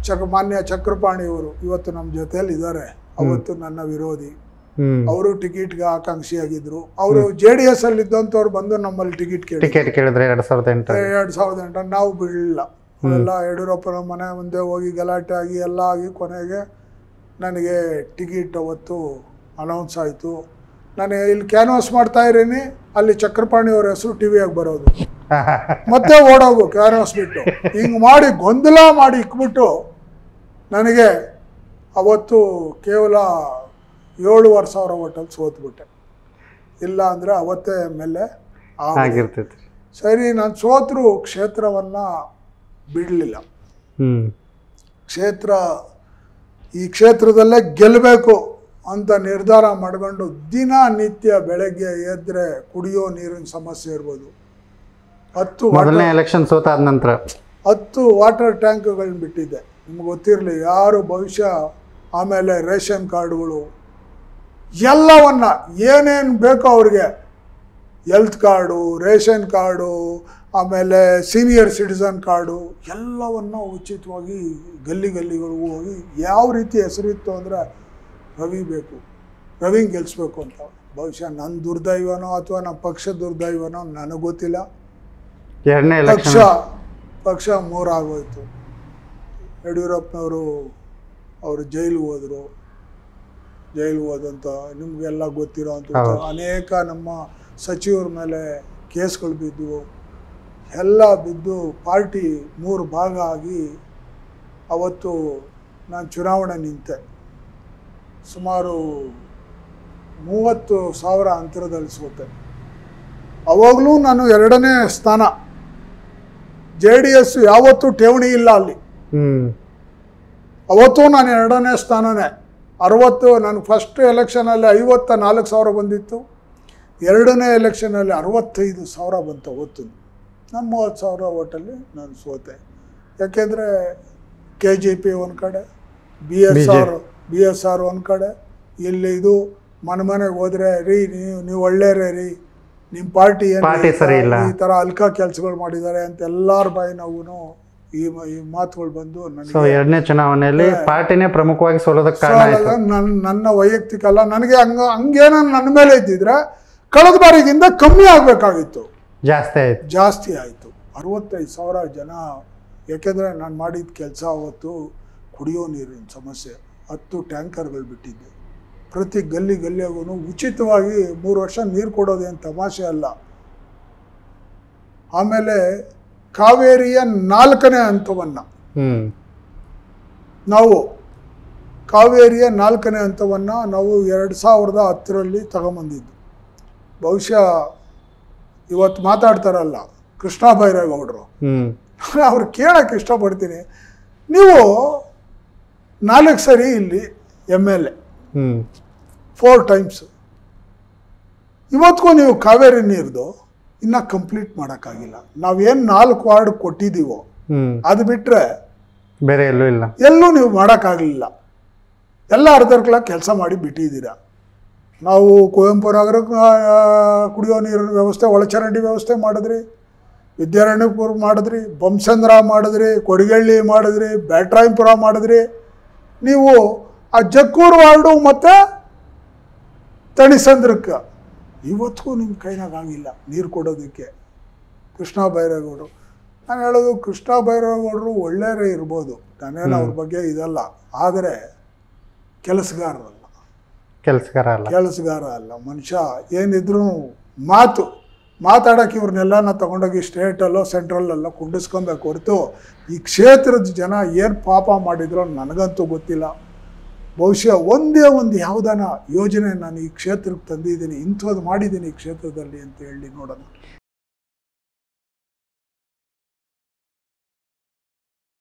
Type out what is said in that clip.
Check ಮಾನ್ಯ ಚಕ್ರಪಾಣಿ ಅವರು ಇವತ್ತು ನಮ್ಮ ಜೊತೆಯಲ್ಲಿ ಇದ್ದಾರೆ ಅವತ್ತು ನನ್ನ ವಿರೋಧಿ ಹ್ಮ್ ಅವರು ಟಿಕೆಟ್ಗೆ ಆಕಾಂಕ್ಷಿಯಾಗಿದ್ರು ಅವರು ಜೆ ಡಿ ಎಸ್ ಅಲ್ಲಿ ಇದ್ದಂಥವ್ರು ಬಂದು ನಮ್ಮಲ್ಲಿ ಟಿಕೆಟ್ ಕೇಳಿ ಟಿಕೆಟ್ ಕೇಳಿದ್ರೆ ಎರಡ್ ಸಾವಿರದ ಎಂಟು ಎರಡು ಸಾವಿರದ ಎಂಟು ನಾವು ಬಿಡಲಿಲ್ಲ ಎಲ್ಲ ಯಡಿಯೂರಪ್ಪನ ಮನೆ ಮುಂದೆ ಹೋಗಿ ಗಲಾಟೆ ಆಗಿ ಎಲ್ಲ ಆಗಿ ಕೊನೆಗೆ ನನಗೆ ಟಿಕೆಟ್ ಅವತ್ತು ಅನೌನ್ಸ್ ಆಯಿತು ನಾನು ಇಲ್ಲಿ ಕ್ಯಾನ್ವಾಸ್ ಮಾಡ್ತಾ ಇದ್ದೀನಿ ಅಲ್ಲಿ ಚಕ್ರಪಾಣಿ ಅವ್ರ ಹೆಸರು ಟಿ ವಿಯಾಗಿ ಬರೋದು ಮತ್ತೆ ಓಡೋಗು ಕ್ಯಾನ್ವಾಸ್ ಬಿಟ್ಟು ಹಿಂಗೆ ಮಾಡಿ ಗೊಂದಲ ಮಾಡಿ ಇಕ್ಬಿಟ್ಟು ನನಗೆ ಅವತ್ತು ಕೇವಲ ಏಳುವರೆ ಸಾವಿರ ಓಟಲ್ಲಿ ಸೋತ್ಬಿಟ್ಟೆ ಇಲ್ಲ ಅಂದರೆ ಅವತ್ತೇ ಎಮ್ ಎಲ್ ಎ ಆಗಿರ್ತೈತಿ ಸರಿ ನಾನು ಸೋತರು ಕ್ಷೇತ್ರವನ್ನು ಬಿಡಲಿಲ್ಲ ಹ್ಮ್ ಕ್ಷೇತ್ರ ಈ ಕ್ಷೇತ್ರದಲ್ಲೇ ಗೆಲ್ಲಬೇಕು ಅಂತ ನಿರ್ಧಾರ ಮಾಡ್ಕೊಂಡು ದಿನ ನಿತ್ಯ ಬೆಳಗ್ಗೆ ಎದ್ದರೆ ಕುಡಿಯೋ ನೀರಿನ ಸಮಸ್ಯೆ ಇರ್ಬೋದು ಹತ್ತು ಮೊದಲನೇ ಎಲೆಕ್ಷನ್ ಸೋತಾದ ನಂತರ ಹತ್ತು ವಾಟರ್ ಟ್ಯಾಂಕ್ಗಳನ್ನ ಬಿಟ್ಟಿದ್ದೆ ನಿಮ್ಗೆ ಗೊತ್ತಿರಲಿ ಯಾರು ಭವಿಷ್ಯ ಆಮೇಲೆ ರೇಷನ್ ಕಾರ್ಡ್ಗಳು ಎಲ್ಲವನ್ನ ಏನೇನು ಬೇಕೋ ಅವ್ರಿಗೆ ಹೆಲ್ತ್ ಕಾರ್ಡು ರೇಷನ್ ಕಾರ್ಡು ಆಮೇಲೆ ಸೀನಿಯರ್ ಸಿಟಿಸನ್ ಕಾರ್ಡು ಎಲ್ಲವನ್ನ ಉಚಿತವಾಗಿ ಗಲ್ಲಿ ಗಲ್ಲಿಗಳಿಗೂ ಹೋಗಿ ಯಾವ ರೀತಿ ಹೆಸರಿತ್ತು ಅಂದರೆ ರವಿ ಬೇಕು ರವಿಂಗ್ ಗೆಲ್ಲಿಸ್ಬೇಕು ಅಂತ ಬಹುಶಃ ನನ್ನ ದುರ್ದೈವನೋ ಅಥವಾ ನಮ್ಮ ಪಕ್ಷದ ದುರ್ದೈವನೋ ನನಗೆ ಗೊತ್ತಿಲ್ಲ ಎರಡನೇ ಪಕ್ಷ ಎಲೆಕ್ಷನ್ ಪಕ್ಷ ಮೂರಾಗೋಯ್ತು ಯಡಿಯೂರಪ್ಪನವರು ಅವರು ಜೈಲಿಗೆ ಹೋದರು ಜೈಲಿಗೆ ಹೋದಂಥ ನಿಮಗೆಲ್ಲ ಗೊತ್ತಿರೋ ಅಂಥ ಹೌದು. ಅನೇಕ ನಮ್ಮ ಸಚಿವರ ಮೇಲೆ ಕೇಸ್ಗಳು ಬಿದ್ದವು ಎಲ್ಲ ಬಿದ್ದು ಪಾರ್ಟಿ ಮೂರು ಭಾಗ ಆಗಿ ಅವತ್ತು ನಾನು ಚುನಾವಣೆ ನಿಂತೆ ಸುಮಾರು ಮೂವತ್ತು ಸಾವಿರ ಅಂತರದಲ್ಲಿ ಸೋತೆ ಅವಾಗಲೂ ನಾನು ಎರಡನೇ ಸ್ಥಾನ ಜೆ ಡಿ ಎಸ್ ಯಾವತ್ತೂ ಠೇವಣಿ ಇಲ್ಲ ಅಲ್ಲಿ ಹ್ಮ್ ಅವತ್ತು ನಾನು ಎರಡನೇ ಸ್ಥಾನನೇ ಅರವತ್ತು ನಾನು ಫಸ್ಟ್ ಎಲೆಕ್ಷನಲ್ಲಿ ಐವತ್ತ ನಾಲ್ಕು ಸಾವಿರ ಬಂದಿತ್ತು ಎರಡನೇ ಎಲೆಕ್ಷನಲ್ಲಿ ಅರವತ್ತೈದು ಸಾವಿರ ಬಂತು ಅವತ್ತು ನಾನು ಮೂವತ್ತು ಸಾವಿರ ಓಟಲ್ಲಿ ನಾನು ಸೋತೆ ಯಾಕೆಂದರೆ ಕೆ ಜಿ ಪಿ ಒಂದು ಕಡೆ B S R B S R ಒಂದು ಕಡೆ ಇಲ್ಲಿ ಇದು ಮನೆ ಮನೆಗೆ ಹೋದರೆ ರೀ ನೀವು ನೀವು ಒಳ್ಳೆಯರೇ ರೀ ನಿಮ್ಮ ಪಾರ್ಟಿ ಏನು ಪಾರ್ಟಿ ಸರಿ ಇಲ್ಲ. ಈ ಥರ ಅಲ್ಕ ಕೆಲಸಗಳು ಮಾಡಿದ್ದಾರೆ ಅಂತ ಎಲ್ಲರ ಬಾಯಿ ನಾವು ಈ ಈ ಮಾತುಗಳು ಬಂದು ಸೊ ನನಗೆ ಎರಡನೇ ಚುನಾವಣೆಯಲ್ಲಿ ಪಾರ್ಟಿನೇ ಪ್ರಮುಖವಾಗಿ ಸೋಲೋದಕ್ಕೆ ಕಾರಣ ಆಯ್ತು ನನ್ನ ನನ್ನ ವೈಯಕ್ತಿಕ ಅಲ್ಲ ನನಗೆ ಹಂಗ ಹಂಗೇನ ನನ್ನ ಮೇಲೆ ಇದ್ದಿದ್ರೆ ಕಳೆದ ಬಾರಿಗಿಂತ ಕಮ್ಮಿ ಆಗಬೇಕಾಗಿತ್ತು ಜಾಸ್ತಿ ಆಯ್ತು ಜಾಸ್ತಿ ಆಯಿತು ಅರವತ್ತೈದು ಸಾವಿರ ಜನ ಯಾಕೆಂದರೆ ನಾನು ಮಾಡಿದ ಕೆಲಸ ಅವತ್ತು ಕುಡಿಯೋ ನೀರಿನ ಸಮಸ್ಯೆ ಹತ್ತು ಟ್ಯಾಂಕರ್ಗಳು ಬಿಟ್ಟಿದ್ದೆ ಪ್ರತಿ ಗಲ್ಲಿ ಗಲ್ಲಿಯಾಗೂ ಉಚಿತವಾಗಿ ಮೂರು ವರ್ಷ ನೀರು ಕೊಡೋದೇನು ತಮಾಷೆ ಅಲ್ಲ ಆಮೇಲೆ ಕಾವೇರಿಯ ನಾಲ್ಕನೇ ಹಂತವನ್ನು ಹ್ಮ್ ನಾವು ಕಾವೇರಿಯ ನಾಲ್ಕನೇ ಹಂತವನ್ನು ನಾವು ಎರಡು ಸಾವಿರದ ಹತ್ತರಲ್ಲಿ ತಗೊಂಬಂದಿದ್ದು ಬಹುಶಃ ಇವತ್ತು ಮಾತಾಡ್ತಾರಲ್ಲ ಕೃಷ್ಣ ಬೈರೇಗೌಡರು ಹ್ಮ್ ಅವ್ರು ಕೇಳೋಕ್ಕೆ ಇಷ್ಟಪಡ್ತೀನಿ ನೀವು ನಾಲ್ಕು ಸರಿ ಇಲ್ಲಿ M L A hmm four times ಇವತ್ತಿಗೂ ನೀವು ಕಾವೇರಿ ನೀರ್ದು ಇನ್ನೂ ಕಂಪ್ಲೀಟ್ ಮಾಡೋಕ್ಕಾಗಿಲ್ಲ ನಾವೇನು ನಾಲ್ಕು ವಾರ್ಡ್ ಕೊಟ್ಟಿದ್ದೀವೋ ಹ್ಮ್ ಅದು ಬಿಟ್ಟರೆ ಬೇರೆ ಎಲ್ಲೂ ಇಲ್ಲ ಎಲ್ಲೂ ನೀವು ಮಾಡೋಕ್ಕಾಗಲಿಲ್ಲ ಎಲ್ಲ ಅರ್ಧರ್ಕಲ ಕೆಲಸ ಮಾಡಿ ಬಿಟ್ಟಿದ್ದೀರಾ ನಾವು ಕುವೆಂಪು ನಗರಕ್ಕೆ ಆ, ಕುಡಿಯೋ ನೀರಿನ ವ್ಯವಸ್ಥೆ ಒಳಚರಂಡಿ ವ್ಯವಸ್ಥೆ ಮಾಡಿದ್ರಿ ವಿದ್ಯಾರಣ್ಯಪುರ ಮಾಡಿದ್ರಿ ಬೊಮ್ಮಸಂದ್ರ ಮಾಡಿದ್ರಿ ಕೊಡಗಳ್ಳಿ ಮಾಡಿದ್ರಿ ಬ್ಯಾಟ್ರಾಯಂಪುರ ಮಾಡಿದ್ರಿ ನೀವು ಆ ಜಕ್ಕೂರು ವಾರ್ಡು ಮತ್ತು ತಣಿಸಂದ್ರಕ್ಕೆ ಇವತ್ತಿಗೂ ನಿಮ್ಮ ಕೈನಾಗ ಆಗಿಲ್ಲ ನೀರು ಕೊಡೋದಕ್ಕೆ ಕೃಷ್ಣ ಬೈರೇಗೌಡರು ನಾನು ಹೇಳೋದು ಕೃಷ್ಣ ಬೈರೇಗೌಡರು ಒಳ್ಳೆಯವರೇ ಇರ್ಬೋದು ನಾನೇನು ಅವ್ರ ಬಗ್ಗೆ ಇದಲ್ಲ ಆದರೆ ಕೆಲಸಗಾರರಲ್ಲ ಕೆಲ್ಸಗಾರ ಅಲ್ಲ ಕೆಲಸಗಾರ ಅಲ್ಲ ಮನುಷ್ಯ ಏನಿದ್ರು ಮಾತು ಮಾತಾಡೋಕೆ ಇವ್ರನ್ನೆಲ್ಲನ ತಗೊಂಡೋಗಿ ಸ್ಟೇಟಲ್ಲೋ ಸೆಂಟ್ರಲ್ಲೋ ಕುಂಡಿಸ್ಕೊಬೇಕು ಹೊರತು ಈ ಕ್ಷೇತ್ರದ ಜನ ಏನು ಪಾಪ ಮಾಡಿದ್ರೋ ನನಗಂತೂ ಗೊತ್ತಿಲ್ಲ ಬಹುಶಃ ಒಂದೇ ಒಂದು ಯಾವುದಾನ ಯೋಜನೆ ನಾನು ಈ ಕ್ಷೇತ್ರಕ್ಕೆ ತಂದಿದ್ದೀನಿ ಇಂಥದ್ದು ಮಾಡಿದ್ದೀನಿ ಈ ಕ್ಷೇತ್ರದಲ್ಲಿ ಅಂತ ಹೇಳಿ ನೋಡೋಣ